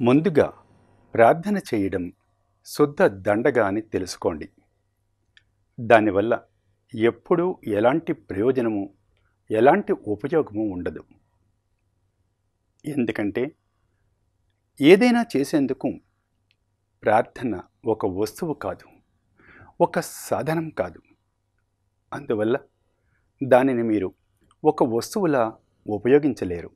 ముందుగా ప్రార్థన చేయడం శుద్ధ దండగా అని తెలుసుకోండి దానివల్ల ఎప్పుడూ ఎలాంటి ప్రయోజనము ఎలాంటి ఉపయోగము ఉండదు ఎందుకంటే ఏదైనా చేసేందుకు ప్రార్థన ఒక వస్తువు కాదు ఒక సాధనం కాదు అందువల్ల దానిని మీరు ఒక వస్తువులా ఉపయోగించలేరు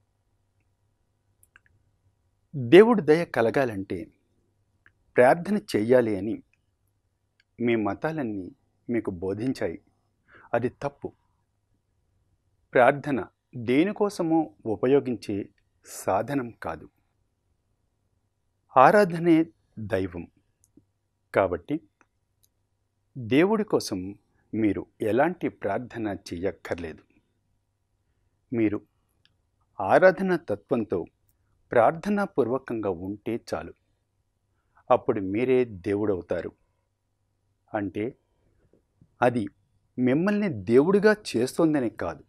దేవుడు దయ కలగాలంటే ప్రార్థన చెయ్యాలి అని మీ మతాలన్నీ మీకు బోధించాయి అది తప్పు ప్రార్థన దేనికోసమో ఉపయోగించే సాధనం కాదు ఆరాధనే దైవం కాబట్టి దేవుడి కోసం మీరు ఎలాంటి ప్రార్థన చెయ్యక్కర్లేదు మీరు ఆరాధన తత్వంతో ప్రార్థనాపూర్వకంగా ఉంటే చాలు అప్పుడు మీరే దేవుడవుతారు అంటే అది మిమ్మల్ని దేవుడిగా చేస్తోందని కాదు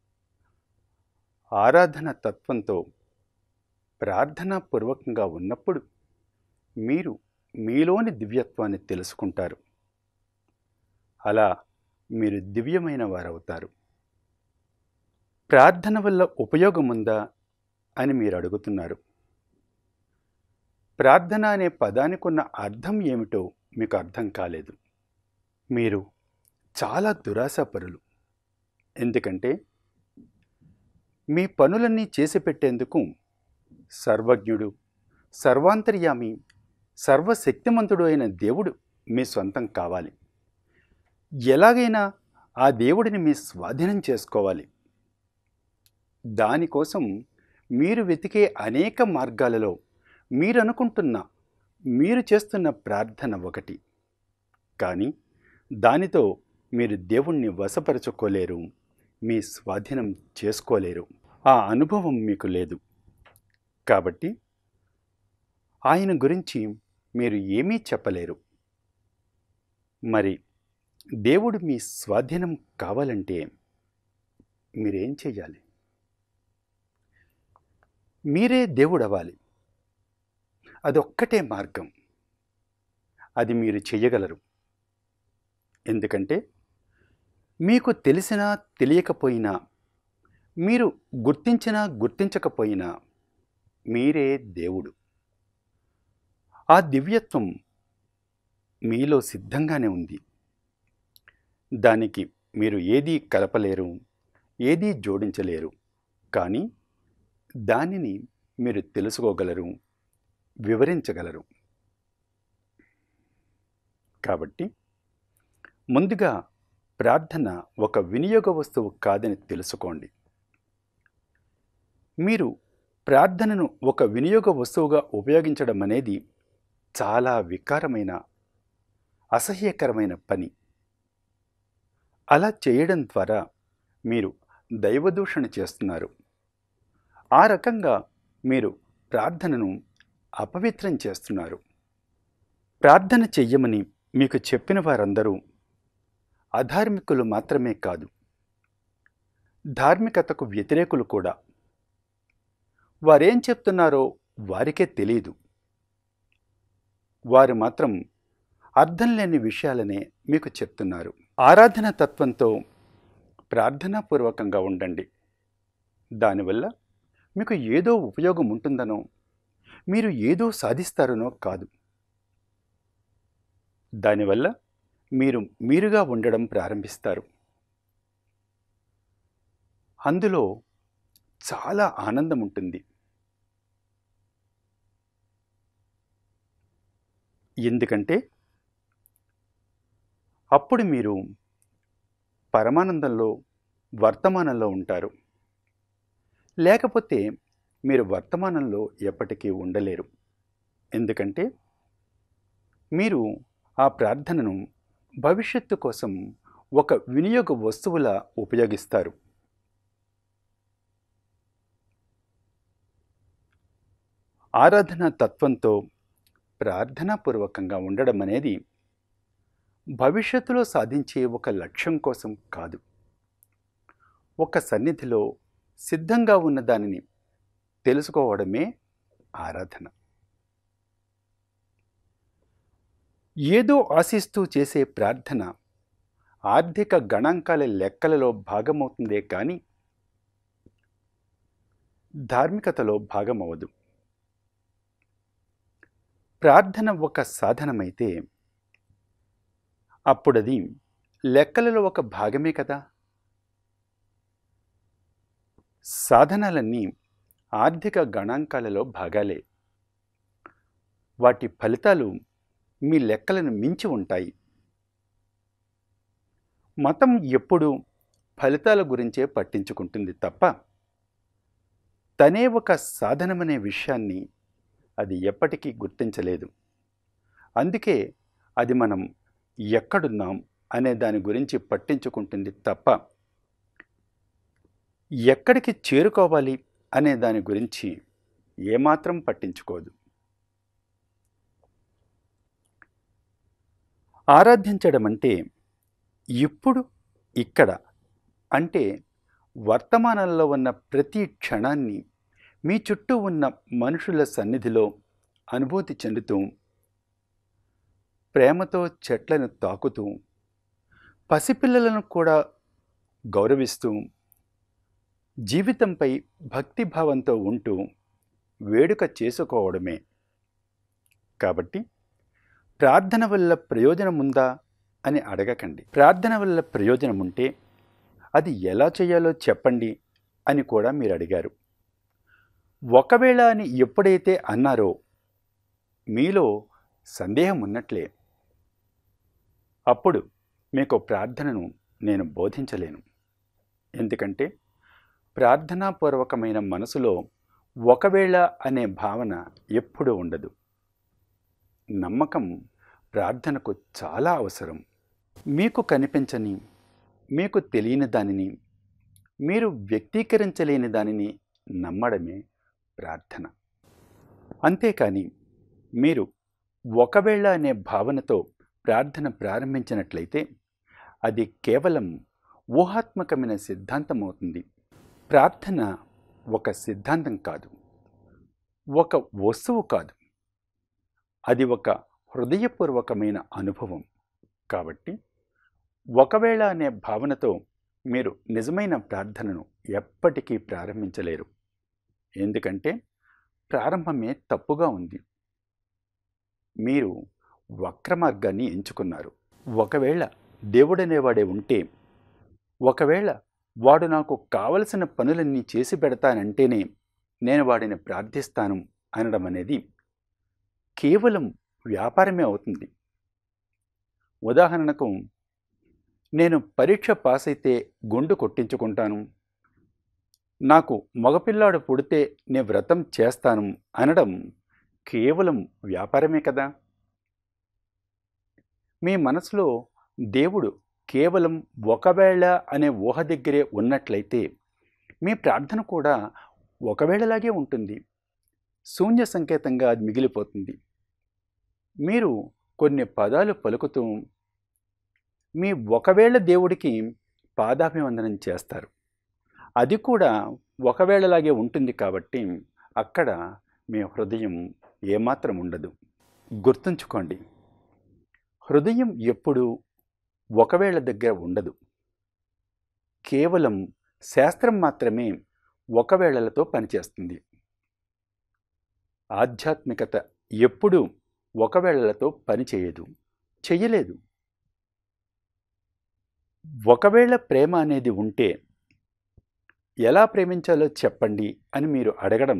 ఆరాధన తత్వంతో ప్రార్థనాపూర్వకంగా ఉన్నప్పుడు మీరు మీలోని దివ్యత్వాన్ని తెలుసుకుంటారు అలా మీరు దివ్యమైన వారవుతారు ప్రార్థన వల్ల ఉపయోగం ఉందా అని మీరు అడుగుతున్నారు ప్రార్థన అనే పదానికి ఉన్న అర్థం ఏమిటో మీకు అర్థం కాలేదు మీరు చాలా దురాశాపరులు ఎందుకంటే మీ పనులన్నీ చేసి పెట్టేందుకు సర్వజ్ఞుడు సర్వాంతర్యామి సర్వశక్తిమంతుడు అయిన దేవుడు మీ సొంతం కావాలి ఎలాగైనా ఆ దేవుడిని మీ స్వాధీనం చేసుకోవాలి దానికోసం మీరు వెతికే అనేక మార్గాలలో మీరు అనుకుంటున్న మీరు చేస్తున్న ప్రార్థన ఒకటి కానీ దానితో మీరు దేవుణ్ణి వశపరచుకోలేరు మీ స్వాధీనం చేసుకోలేరు ఆ అనుభవం మీకు లేదు కాబట్టి ఆయన గురించి మీరు ఏమీ చెప్పలేరు మరి దేవుడు మీ స్వాధీనం కావాలంటే మీరేం చెయ్యాలి మీరే దేవుడు అవ్వాలి అదొక్కటే మార్గం అది మీరు చెయ్యగలరు ఎందుకంటే మీకు తెలిసినా తెలియకపోయినా మీరు గుర్తించినా గుర్తించకపోయినా మీరే దేవుడు ఆ దివ్యత్వం మీలో సిద్ధంగానే ఉంది దానికి మీరు ఏదీ కలపలేరు ఏదీ జోడించలేరు కానీ దానిని మీరు తెలుసుకోగలరు వివరించగలరు కాబట్టి ముందుగా ప్రార్థన ఒక వినియోగ వస్తువు కాదని తెలుసుకోండి మీరు ప్రార్థనను ఒక వినియోగ వస్తువుగా ఉపయోగించడం అనేది చాలా వికారమైన అసహ్యకరమైన పని అలా చేయడం ద్వారా మీరు దైవదూషణ చేస్తున్నారు ఆ రకంగా మీరు ప్రార్థనను అపవిత్రం చేస్తున్నారు ప్రార్థన చెయ్యమని మీకు చెప్పిన వారందరూ అధార్మికులు మాత్రమే కాదు ధార్మికతకు వ్యతిరేకులు కూడా వారేం చెప్తున్నారో వారికే తెలియదు వారు మాత్రం అర్థం లేని విషయాలనే మీకు చెప్తున్నారు ఆరాధన తత్వంతో ప్రార్థనాపూర్వకంగా ఉండండి దానివల్ల మీకు ఏదో ఉపయోగం ఉంటుందనో మీరు ఏదో సాధిస్తారనో కాదు దానివల్ల మీరు మీరుగా ఉండడం ప్రారంభిస్తారు అందులో చాలా ఆనందం ఉంటుంది ఎందుకంటే అప్పుడు మీరు పరమానందంలో వర్తమానంలో ఉంటారు లేకపోతే మీరు వర్తమానంలో ఎప్పటికీ ఉండలేరు ఎందుకంటే మీరు ఆ ప్రార్థనను భవిష్యత్తు కోసం ఒక వినియోగ వస్తువులా ఉపయోగిస్తారు ఆరాధన తత్వంతో ప్రార్థనాపూర్వకంగా ఉండడం అనేది భవిష్యత్తులో సాధించే ఒక లక్ష్యం కోసం కాదు ఒక సన్నిధిలో సిద్ధంగా ఉన్న దానిని తెలుసుకోవడమే ఆరాధన ఏదో ఆశిస్తూ చేసే ప్రార్థన ఆర్థిక గణాంకాల లెక్కలలో భాగమవుతుందే కానీ ధార్మికతలో భాగమవదు ప్రార్థన ఒక సాధనమైతే అప్పుడది లెక్కలలో ఒక భాగమే కదా సాధనాలన్నీ ఆర్థిక గణాంకాలలో భాగాలే వాటి ఫలితాలు మీ లెక్కలను మించి ఉంటాయి మతం ఎప్పుడూ ఫలితాల గురించే పట్టించుకుంటుంది తప్ప తనే ఒక సాధనమనే విషయాన్ని అది ఎప్పటికీ గుర్తించలేదు అందుకే అది మనం ఎక్కడున్నాం అనే దాని గురించి పట్టించుకుంటుంది తప్ప ఎక్కడికి చేరుకోవాలి అనే దాని గురించి ఏమాత్రం పట్టించుకోదు ఆరాధించడం అంటే ఇప్పుడు ఇక్కడ అంటే వర్తమానంలో ఉన్న ప్రతి క్షణాన్ని మీ చుట్టూ ఉన్న మనుషుల సన్నిధిలో అనుభూతి చెందుతూ ప్రేమతో చెట్లను తాకుతూ పసిపిల్లలను కూడా గౌరవిస్తూ జీవితంపై భక్తిభావంతో ఉంటూ వేడుక చేసుకోవడమే కాబట్టి ప్రార్థన వల్ల ప్రయోజనం ఉందా అని అడగకండి ప్రార్థన వల్ల ప్రయోజనం ఉంటే అది ఎలా చేయాలో చెప్పండి అని కూడా మీరు అడిగారు ఒకవేళ అని ఎప్పుడైతే అన్నారో మీలో సందేహం ఉన్నట్లే అప్పుడు మీకు ప్రార్థనను నేను బోధించలేను ఎందుకంటే ప్రార్థనాపూర్వకమైన మనసులో ఒకవేళ అనే భావన ఎప్పుడూ ఉండదు నమ్మకం ప్రార్థనకు చాలా అవసరం మీకు కనిపించని మీకు తెలియని దానిని మీరు వ్యక్తీకరించలేని దానిని నమ్మడమే ప్రార్థన అంతేకాని మీరు ఒకవేళ అనే భావనతో ప్రార్థన ప్రారంభించినట్లయితే అది కేవలం ఊహాత్మకమైన సిద్ధాంతం అవుతుంది ప్రార్థన ఒక సిద్ధాంతం కాదు ఒక వస్తువు కాదు అది ఒక హృదయపూర్వకమైన అనుభవం కాబట్టి ఒకవేళ అనే భావనతో మీరు నిజమైన ప్రార్థనను ఎప్పటికీ ప్రారంభించలేరు ఎందుకంటే ప్రారంభమే తప్పుగా ఉంది మీరు వక్ర మార్గాన్ని ఎంచుకున్నారు ఒకవేళ దేవుడనేవాడే ఉంటే ఒకవేళ వాడు నాకు కావలసిన పనులన్నీ చేసి పెడతానంటేనే నేను వాడిని ప్రార్థిస్తాను అనడం అనేది కేవలం వ్యాపారమే అవుతుంది ఉదాహరణకు నేను పరీక్ష పాస్ అయితే గుండు కొట్టించుకుంటాను నాకు మగపిల్లాడు పుడితే నేను వ్రతం చేస్తాను అనడం కేవలం వ్యాపారమే కదా మీ మనసులో దేవుడు కేవలం ఒకవేళ అనే ఊహ దగ్గరే ఉన్నట్లయితే మీ ప్రార్థన కూడా ఒకవేళలాగే ఉంటుంది శూన్య సంకేతంగా అది మిగిలిపోతుంది మీరు కొన్ని పదాలు పలుకుతూ మీ ఒకవేళ దేవుడికి పాదాభివందనం చేస్తారు అది కూడా ఒకవేళలాగే ఉంటుంది కాబట్టి అక్కడ మీ హృదయం ఏమాత్రం ఉండదు గుర్తుంచుకోండి హృదయం ఎప్పుడు ఒకవేళ దగ్గర ఉండదు కేవలం శాస్త్రం మాత్రమే ఒకవేళలతో పనిచేస్తుంది ఆధ్యాత్మికత ఎప్పుడూ ఒకవేళలతో పనిచేయదు చెయ్యలేదు ఒకవేళ ప్రేమ అనేది ఉంటే ఎలా ప్రేమించాలో చెప్పండి అని మీరు అడగడం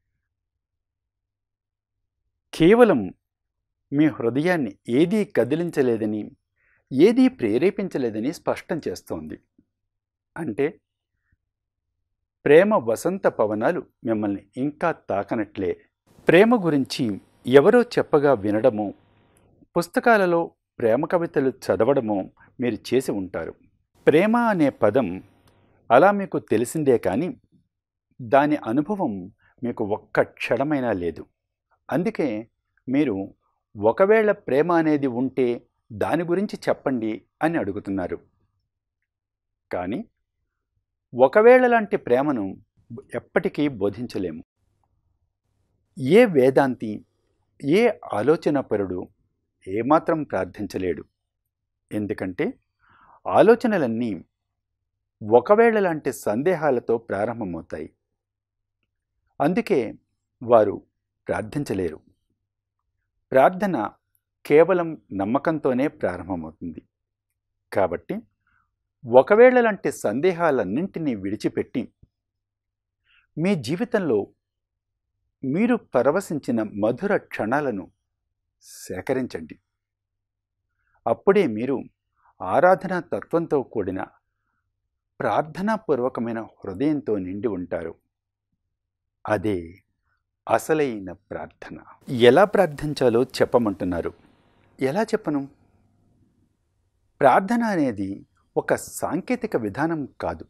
కేవలం మీ హృదయాన్ని ఏదీ కదిలించలేదని ఏదీ ప్రేరేపించలేదని స్పష్టం చేస్తోంది అంటే ప్రేమ వసంత పవనాలు మిమ్మల్ని ఇంకా తాకనట్లే ప్రేమ గురించి ఎవరో చెప్పగా వినడము పుస్తకాలలో ప్రేమ కవితలు చదవడము మీరు చేసి ఉంటారు ప్రేమ అనే పదం అలా మీకు తెలిసిందే కానీ దాని అనుభవం మీకు ఒక్క క్షణమైనా లేదు అందుకే మీరు ఒకవేళ ప్రేమ అనేది ఉంటే దాని గురించి చెప్పండి అని అడుగుతున్నారు కానీ ఒకవేళ లాంటి ప్రేమను ఎప్పటికీ బోధించలేము ఏ వేదాంతి ఏ ఆలోచనాపరుడు ఏమాత్రం ప్రార్థించలేడు ఎందుకంటే ఆలోచనలన్నీ ఒకవేళ లాంటి సందేహాలతో ప్రారంభమవుతాయి అందుకే వారు ప్రార్థించలేరు ప్రార్థన కేవలం నమ్మకంతోనే ప్రారంభమవుతుంది కాబట్టి ఒకవేళ లాంటి సందేహాలన్నింటినీ విడిచిపెట్టి మీ జీవితంలో మీరు పరవశించిన మధుర క్షణాలను సేకరించండి అప్పుడే మీరు ఆరాధనా తత్వంతో కూడిన ప్రార్థనాపూర్వకమైన హృదయంతో నిండి ఉంటారు అదే అసలైన ప్రార్థన ఎలా ప్రార్థించాలో చెప్పమంటున్నారు ఎలా చెప్పను ప్రార్థన అనేది ఒక సాంకేతిక విధానం కాదు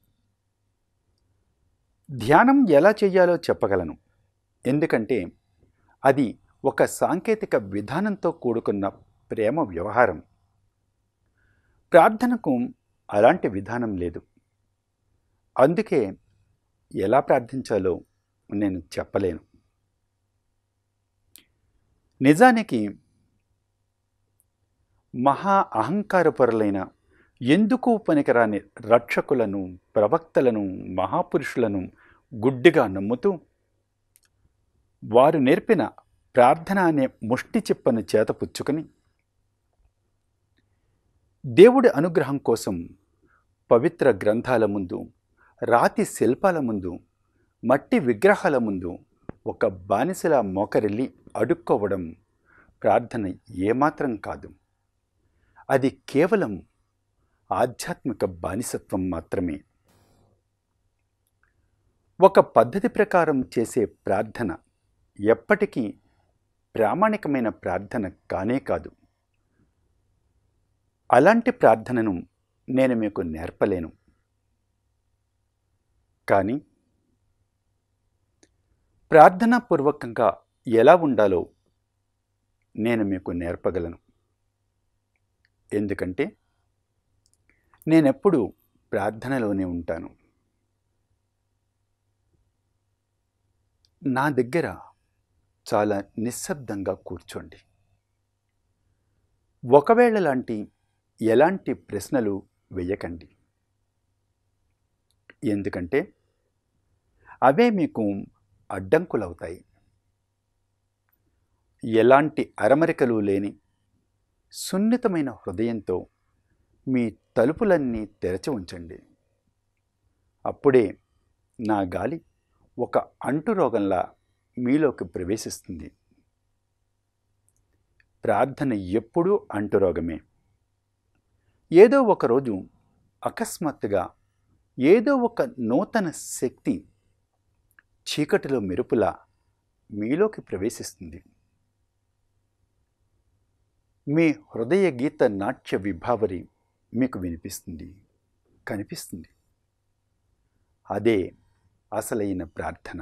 ధ్యానం ఎలా చేయాలో చెప్పగలను ఎందుకంటే అది ఒక సాంకేతిక విధానంతో కూడుకున్న ప్రేమ వ్యవహారం ప్రార్థనకు అలాంటి విధానం లేదు అందుకే ఎలా ప్రార్థించాలో నేను చెప్పలేను నిజానికి మహా అహంకారపరులైన ఎందుకు పనికిరాని రక్షకులను ప్రవక్తలను మహాపురుషులను గుడ్డిగా నమ్ముతూ వారు నేర్పిన ప్రార్థన అనే ముష్టి చిప్పను చేతపుచ్చుకొని దేవుడి అనుగ్రహం కోసం పవిత్ర గ్రంథాల ముందు రాతి శిల్పాల ముందు మట్టి విగ్రహాల ముందు ఒక బానిసలా మోకరిల్లి అడుక్కోవడం ప్రార్థన ఏమాత్రం కాదు అది కేవలం ఆధ్యాత్మిక బానిసత్వం మాత్రమే ఒక పద్ధతి ప్రకారం చేసే ప్రార్థన ఎప్పటికీ ప్రామాణికమైన ప్రార్థన కానే కాదు అలాంటి ప్రార్థనను నేను మీకు నేర్పలేను కానీ ప్రార్థనాపూర్వకంగా ఎలా ఉండాలో నేను మీకు నేర్పగలను ఎందుకంటే నేనెప్పుడు ప్రార్థనలోనే ఉంటాను నా దగ్గర చాలా నిశ్శబ్దంగా కూర్చోండి ఒకవేళ లాంటి ఎలాంటి ప్రశ్నలు వెయ్యకండి ఎందుకంటే అవే మీకు అడ్డంకులవుతాయి ఎలాంటి అరమరికలు లేని సున్నితమైన హృదయంతో మీ తలుపులన్నీ తెరచి ఉంచండి అప్పుడే నా గాలి ఒక అంటురోగంలా మీలోకి ప్రవేశిస్తుంది ప్రార్థన ఎప్పుడూ అంటురోగమే ఏదో ఒకరోజు అకస్మాత్తుగా ఏదో ఒక నూతన శక్తి చీకటిలో మెరుపులా మీలోకి ప్రవేశిస్తుంది మీ హృదయ గీత నాట్య విభావరి మీకు వినిపిస్తుంది కనిపిస్తుంది అదే అసలైన ప్రార్థన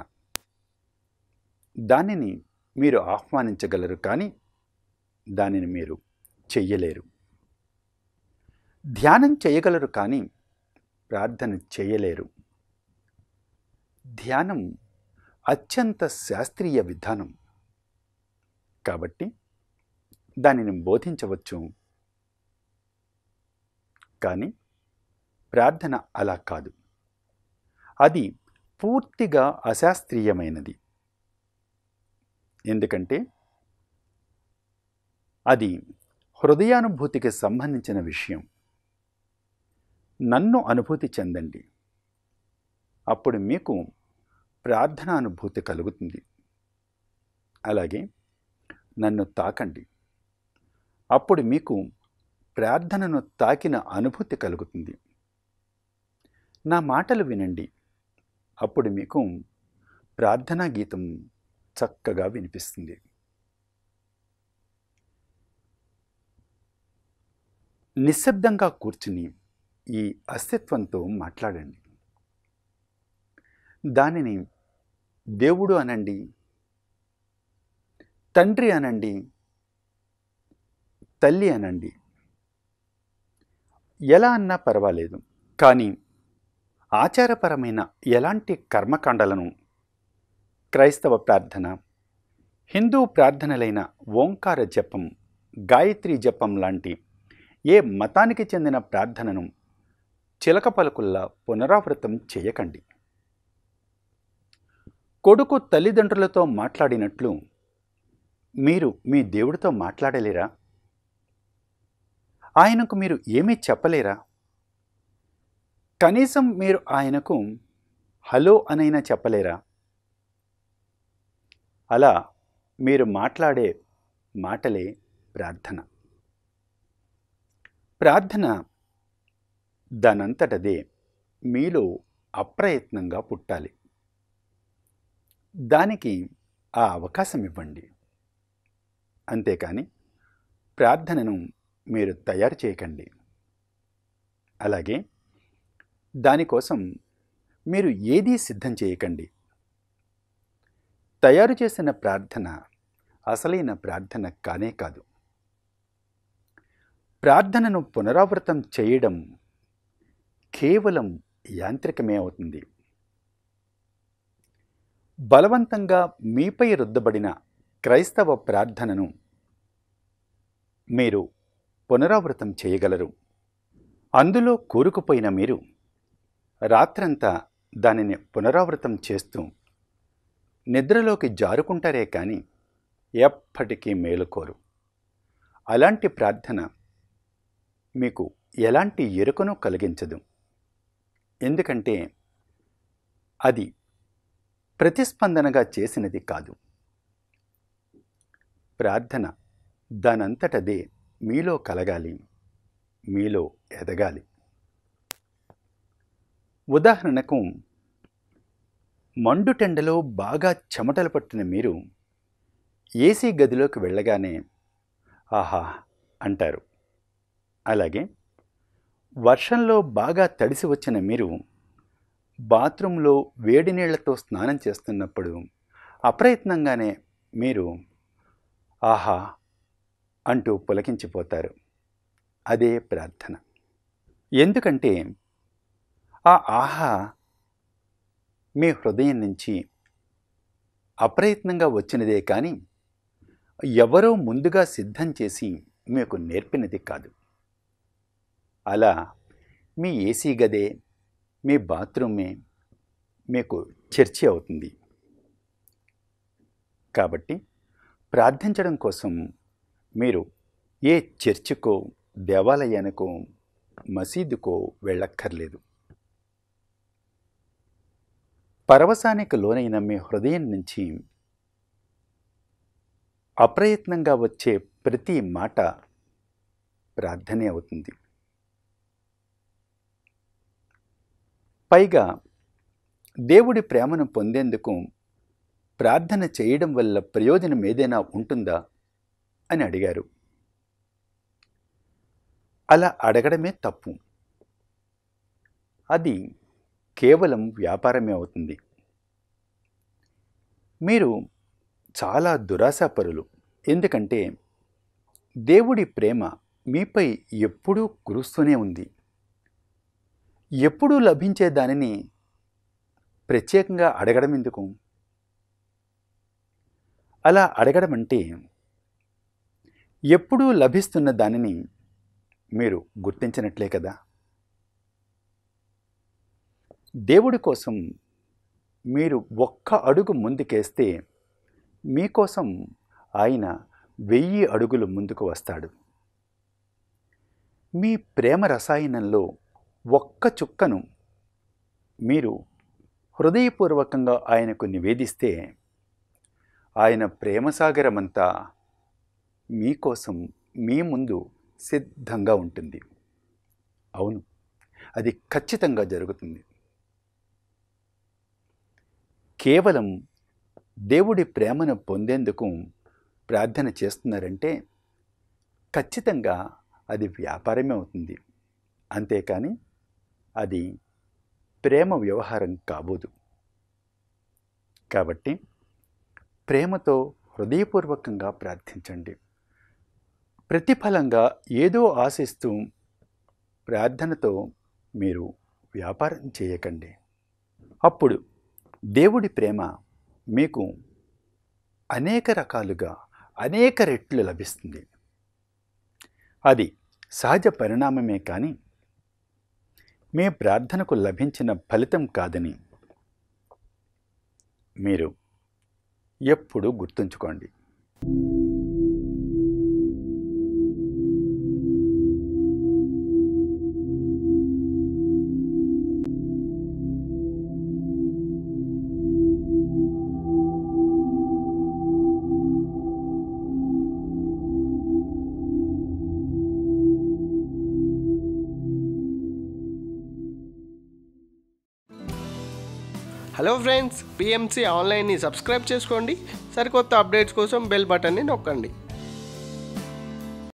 దానిని మీరు ఆహ్వానించగలరు కానీ దానిని మీరు చెయ్యలేరు ధ్యానం చేయగలరు కానీ ప్రార్థన చేయలేరు ధ్యానం అత్యంత శాస్త్రీయ విధానం కాబట్టి దానిని బోధించవచ్చు కానీ ప్రార్థన అలా కాదు అది పూర్తిగా అశాస్త్రీయమైనది ఎందుకంటే అది హృదయానుభూతికి సంబంధించిన విషయం నన్ను అనుభూతి చెందండి అప్పుడు మీకు ప్రార్థనానుభూతి కలుగుతుంది అలాగే నన్ను తాకండి అప్పుడు మీకు ప్రార్థనను తాకిన అనుభూతి కలుగుతుంది నా మాటలు వినండి అప్పుడు మీకు ప్రార్థనా గీతం చక్కగా వినిపిస్తుంది నిశ్శబ్దంగా కూర్చుని ఈ అస్తిత్వంతో మాట్లాడండి దానిని దేవుడు అనండి తండ్రి అనండి తల్లి అనండి ఎలా అన్నా పర్వాలేదు కానీ ఆచారపరమైన ఎలాంటి కర్మకాండలను క్రైస్తవ ప్రార్థన హిందూ ప్రార్థనలైన ఓంకార జపం గాయత్రి జపం లాంటి ఏ మతానికి చెందిన ప్రార్థనను చిలక పలుకుల్లా పునరావృతం చేయకండి కొడుకు తల్లిదండ్రులతో మాట్లాడినట్లు మీరు మీ దేవుడితో మాట్లాడలేరా ఆయనకు మీరు ఏమీ చెప్పలేరా కనీసం మీరు ఆయనకు హలో అనైనా చెప్పలేరా అలా మీరు మాట్లాడే మాటలే ప్రార్థన ప్రార్థన దానంతటదే మీలో అప్రయత్నంగా పుట్టాలి దానికి ఆ అవకాశం ఇవ్వండి అంతేకాని ప్రార్థనను మీరు తయారు చేయకండి అలాగే దానికోసం మీరు ఏదీ సిద్ధం చేయకండి తయారు చేసిన ప్రార్థన అసలైన ప్రార్థన కానే కాదు ప్రార్థనను పునరావృతం చేయడం కేవలం యాంత్రికమే అవుతుంది బలవంతంగా మీపై రుద్దబడిన క్రైస్తవ ప్రార్థనను మీరు పునరావృతం చేయగలరు అందులో కూరుకుపోయిన మీరు రాత్రంతా దానిని పునరావృతం చేస్తూ నిద్రలోకి జారుకుంటారే కానీ ఎప్పటికీ మేలుకోరు అలాంటి ప్రార్థన మీకు ఎలాంటి ఎరుకను కలిగించదు ఎందుకంటే అది ప్రతిస్పందనగా చేసినది కాదు ప్రార్థన దానంతటదే మీలో కలగాలి మీలో ఎదగాలి ఉదాహరణకు మండుటెండలో బాగా చెమటలు పట్టిన మీరు ఏసీ గదిలోకి వెళ్ళగానే ఆహా అంటారు అలాగే వర్షంలో బాగా తడిసి వచ్చిన మీరు బాత్రూంలో వేడి నీళ్లతో స్నానం చేస్తున్నప్పుడు అప్రయత్నంగానే మీరు ఆహా అంటూ పులకించిపోతారు అదే ప్రార్థన ఎందుకంటే ఆ ఆహా మీ హృదయం నుంచి అప్రయత్నంగా వచ్చినదే కానీ ఎవరో ముందుగా సిద్ధం చేసి మీకు నేర్పినది కాదు అలా మీ ఏసీ గదే మీ బాత్రూమే మీకు చర్చి అవుతుంది కాబట్టి ప్రార్థించడం కోసం మీరు ఏ చర్చికో దేవాలయానికో మసీదుకో వెళ్ళక్కర్లేదు పరవశానికి లోనైన మీ హృదయం నుంచి అప్రయత్నంగా వచ్చే ప్రతి మాట ప్రార్థనే అవుతుంది పైగా దేవుడి ప్రేమను పొందేందుకు ప్రార్థన చేయడం వల్ల ప్రయోజనం ఏదైనా ఉంటుందా అని అడిగారు అలా అడగడమే తప్పు అది కేవలం వ్యాపారమే అవుతుంది మీరు చాలా దురాశాపరులు ఎందుకంటే దేవుడి ప్రేమ మీపై ఎప్పుడూ కురుస్తూనే ఉంది ఎప్పుడూ లభించే దానిని ప్రత్యేకంగా అడగడం ఎందుకు అలా అడగడం అంటే ఎప్పుడూ లభిస్తున్న దానిని మీరు గుర్తించినట్లే కదా దేవుడి కోసం మీరు ఒక్క అడుగు ముందుకేస్తే మీకోసం ఆయన వెయ్యి అడుగులు ముందుకు వస్తాడు మీ ప్రేమ రసాయనంలో ఒక్క చుక్కను మీరు హృదయపూర్వకంగా ఆయనకు నివేదిస్తే ఆయన ప్రేమసాగరమంతా మీకోసం మీ ముందు సిద్ధంగా ఉంటుంది అవును అది ఖచ్చితంగా జరుగుతుంది కేవలం దేవుడి ప్రేమను పొందేందుకు ప్రార్థన చేస్తున్నారంటే ఖచ్చితంగా అది వ్యాపారమే అవుతుంది అంతేకాని అది ప్రేమ వ్యవహారం కాబోదు కాబట్టి ప్రేమతో హృదయపూర్వకంగా ప్రార్థించండి ప్రతిఫలంగా ఏదో ఆశిస్తూ ప్రార్థనతో మీరు వ్యాపారం చేయకండి అప్పుడు దేవుడి ప్రేమ మీకు అనేక రకాలుగా అనేక రెట్లు లభిస్తుంది అది సహజ పరిణామమే కానీ మీ ప్రార్థనకు లభించిన ఫలితం కాదని మీరు ఎప్పుడూ గుర్తుంచుకోండి హలో ఫ్రెండ్స్ పిఎంసి ఆన్లైన్ని సబ్స్క్రైబ్ చేసుకోండి సరికొత్త అప్డేట్స్ కోసం బెల్ బటన్ని నొక్కండి